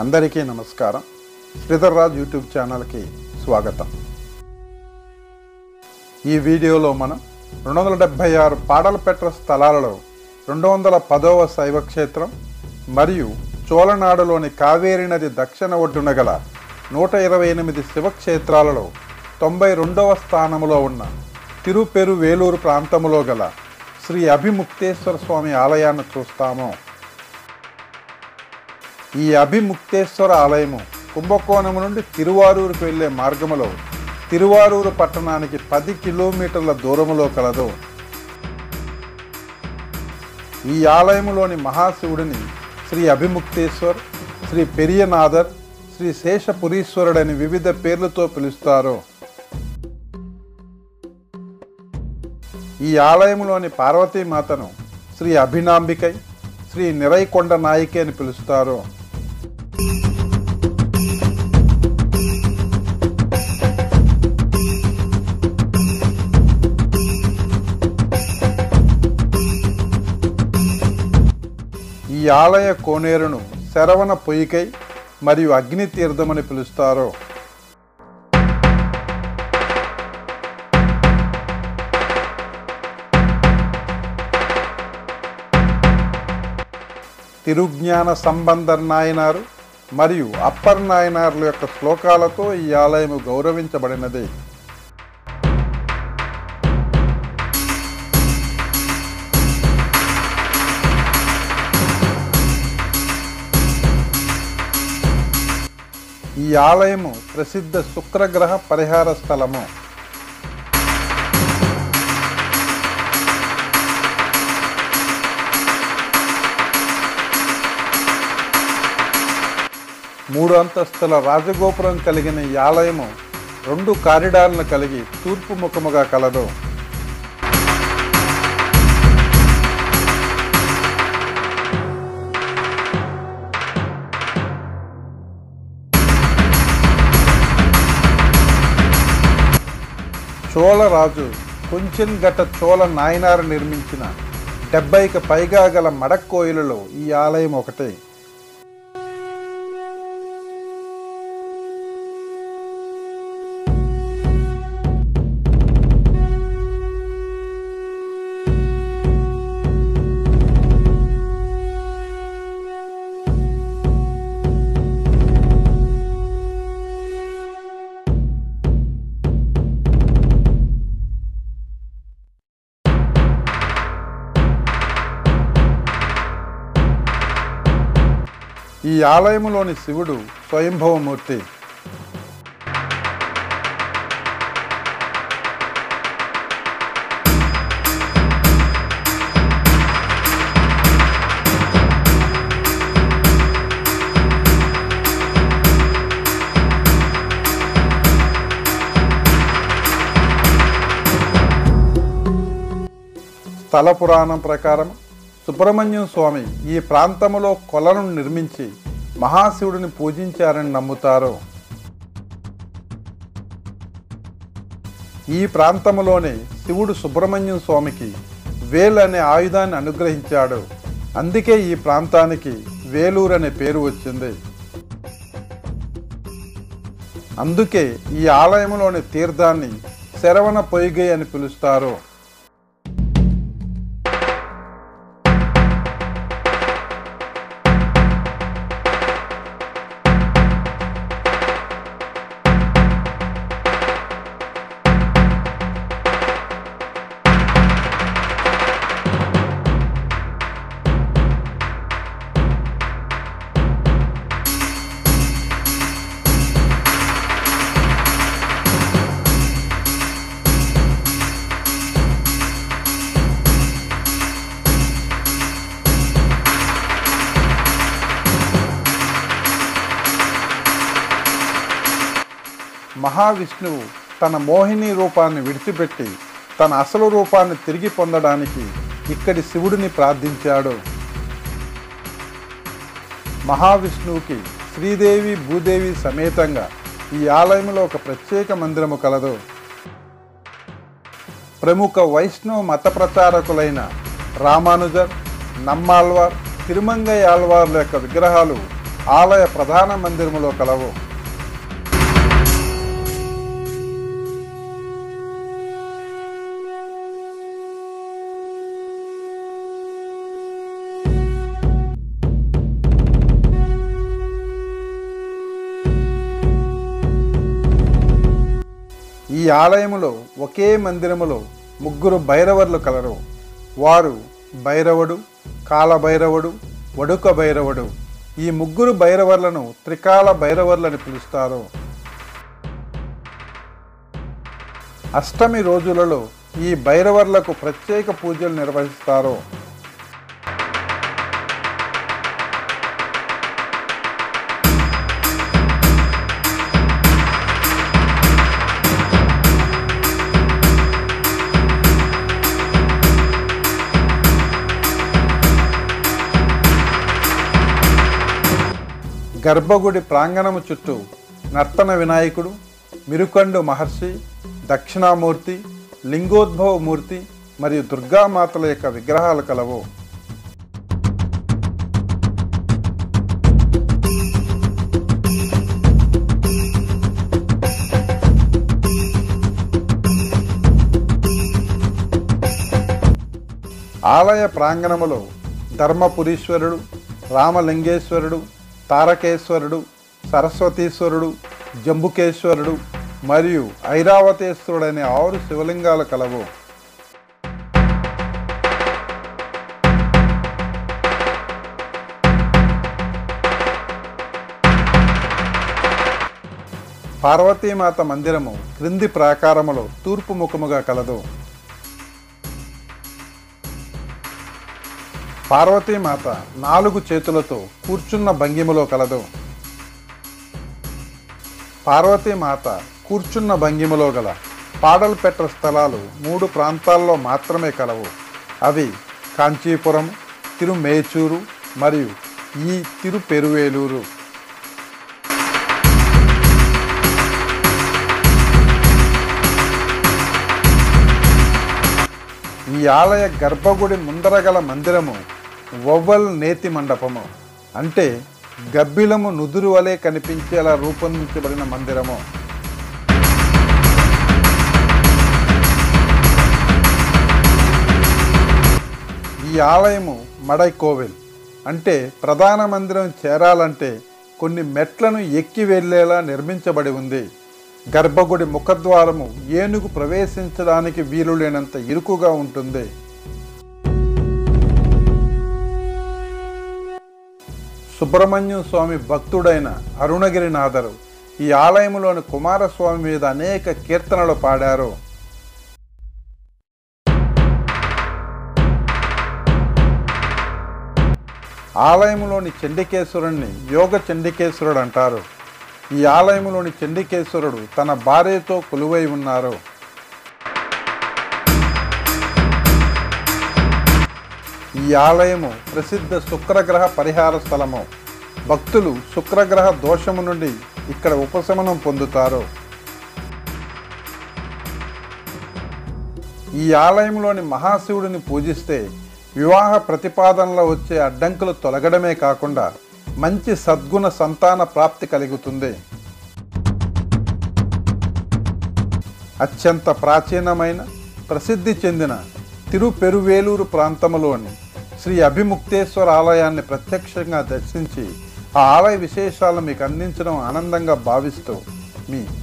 అందరికీ నమస్కారం శ్రీధర్ రాజ్ యూట్యూబ్ ఛానల్కి స్వాగతం ఈ వీడియోలో మనం రెండు వందల డెబ్భై ఆరు పాడలపెట్ర స్థలాలలో రెండు వందల పదవ శైవ క్షేత్రం మరియు చోళనాడులోని కావేరీ నది దక్షిణ ఒడ్డున గల నూట ఇరవై ఎనిమిది శివక్షేత్రాలలో తొంభై రెండవ స్థానములో ఉన్న తిరుపెరు వేలూరు ప్రాంతములో గల శ్రీ అభిముక్తేశ్వర స్వామి ఆలయాన్ని చూస్తాము ఈ అభిముక్తేశ్వర ఆలయము కుంభకోణం నుండి తిరువారూరుకు వెళ్ళే మార్గములో తిరువారూరు పట్టణానికి పది కిలోమీటర్ల దూరములో కలదు ఈ ఆలయములోని మహాశివుడిని శ్రీ అభిముక్తేశ్వర్ శ్రీ పెరియనాథర్ శ్రీ శేషపురీశ్వరుడని వివిధ పేర్లతో పిలుస్తారు ఈ ఆలయములోని పార్వతీమాతను శ్రీ అభినాంబికై శ్రీ నిరైకొండ నాయికి అని పిలుస్తారు ఈ ఆలయ కోనేరును శరవణ పొయ్యికై మరియు అగ్ని తీర్థమని పిలుస్తారు తిరుజ్ఞాన సంబంధర్ నాయనారు మరియు అప్పర్ నాయనార్ల యొక్క శ్లోకాలతో ఈ ఆలయము గౌరవించబడినది ఈ ఆలయము ప్రసిద్ధ శుక్రగ్రహ పరిహార స్థలము మూడు అంతస్తుల రాజగోపురం కలిగిన ఈ ఆలయము రెండు కారిడార్లను కలిగి తూర్పు ముఖముగా కలదు చోళరాజు కొంచెన్ గట చోళ నాయనారు నిర్మించిన డెబ్బైకి పైగా గల మడక్కోయిలలో ఈ ఆలయం ఒకటే ఈ ఆలయములోని శివుడు స్వయంభవమూర్తి స్థల పురాణం ప్రకారం సుబ్రహ్మణ్యం స్వామి ఈ ప్రాంతములో కొలను నిర్మించి మహాశివుడిని పూజించారని నమ్ముతారు ఈ ప్రాంతములోనే శివుడు సుబ్రహ్మణ్యం స్వామికి వేల్ అనే ఆయుధాన్ని అనుగ్రహించాడు అందుకే ఈ ప్రాంతానికి వేలూరు అనే పేరు వచ్చింది అందుకే ఈ ఆలయంలోని తీర్థాన్ని శరవణ పొయ్యిగై అని పిలుస్తారు మహావిష్ణువు తన మోహిని రూపాన్ని విడిచిపెట్టి తన అసలు రూపాన్ని తిరిగి పొందడానికి ఇక్కడి శివుడిని ప్రార్థించాడు మహావిష్ణువుకి శ్రీదేవి భూదేవి సమేతంగా ఈ ఆలయంలో ఒక ప్రత్యేక మందిరము కలదు ప్రముఖ వైష్ణవ మత ప్రచారకులైన రామానుజర్ నమ్మాల్వార్ తిరుమంగై ఆళ్వార్ల యొక్క విగ్రహాలు ఆలయ ప్రధాన మందిరములో కలవు ఈ ఆలయములో ఒకే మందిరములో ముగ్గురు భైరవర్లు కలరు వారు భైరవుడు కాలభైరవుడు వడుక భైరవుడు ఈ ముగ్గురు భైరవర్లను త్రికాల భైరవర్లని పిలుస్తారు అష్టమి రోజులలో ఈ భైరవర్లకు ప్రత్యేక పూజలు నిర్వహిస్తారు గర్భగుడి ప్రాంగణము చుట్టూ నర్తన వినాయకుడు మిరుకండు మహర్షి దక్షిణామూర్తి లింగోద్భవ మూర్తి మరియు దుర్గామాతల యొక్క విగ్రహాలు కలవు ఆలయ ప్రాంగణములో ధర్మపురీశ్వరుడు రామలింగేశ్వరుడు తారకేశ్వరుడు సరస్వతీశ్వరుడు జంబుకేశ్వరుడు మరియు ఐరావతేశ్వరుడు అనే ఆరు శివలింగాలు కలవు పార్వతీమాత మందిరము క్రింది ప్రాకారములో తూర్పు ముఖముగా కలదు పార్వతీమాత నాలుగు చేతులతో కూర్చున్న భంగిమలో కలదు పార్వతీమాత కూర్చున్న భంగిమలో గల పాడలు పెట్ట స్థలాలు మూడు ప్రాంతాల్లో మాత్రమే కలవు అవి కాంచీపురం తిరుమేచూరు మరియు ఈ తిరుపెరువేలూరు ఈ ఆలయ గర్భగుడి ముందర గల మందిరము వవ్వల్ నేతి మండపము అంటే గబ్బిలము నుదురు వలె కనిపించేలా రూపొందించబడిన మందిరము ఈ ఆలయము మడై కోవెల్ అంటే ప్రధాన మందిరం చేరాలంటే కొన్ని మెట్లను ఎక్కి వెళ్ళేలా నిర్మించబడి ఉంది గర్భగుడి ముఖద్వారము ఏనుగు ప్రవేశించడానికి వీలు లేనంత ఇరుకుగా ఉంటుంది సుబ్రహ్మణ్యం స్వామి భక్తుడైన అరుణగిరినాథరు ఈ ఆలయంలోని కుమారస్వామి మీద అనేక కీర్తనలు పాడారు ఆలయంలోని చండికేశ్వరుణ్ణి యోగ చండికేశ్వరుడు అంటారు ఈ ఆలయంలోని చండికేశ్వరుడు తన భార్యతో కొలువై ఉన్నారు ఈ ఆలయము ప్రసిద్ధ శుక్రగ్రహ పరిహార స్థలము భక్తులు శుక్రగ్రహ దోషము నుండి ఇక్కడ ఉపశమనం పొందుతారు ఈ ఆలయంలోని మహాశివుడిని పూజిస్తే వివాహ ప్రతిపాదనలో వచ్చే అడ్డంకులు తొలగడమే కాకుండా మంచి సద్గుణ సంతాన ప్రాప్తి కలుగుతుంది అత్యంత ప్రాచీనమైన ప్రసిద్ధి చెందిన తిరుపెరువేలూరు ప్రాంతంలోని శ్రీ అభిముక్తేశ్వర ఆలయాన్ని ప్రత్యక్షంగా దర్శించి ఆ ఆలయ విశేషాలను మీకు అందించడం ఆనందంగా భావిస్తూ మీ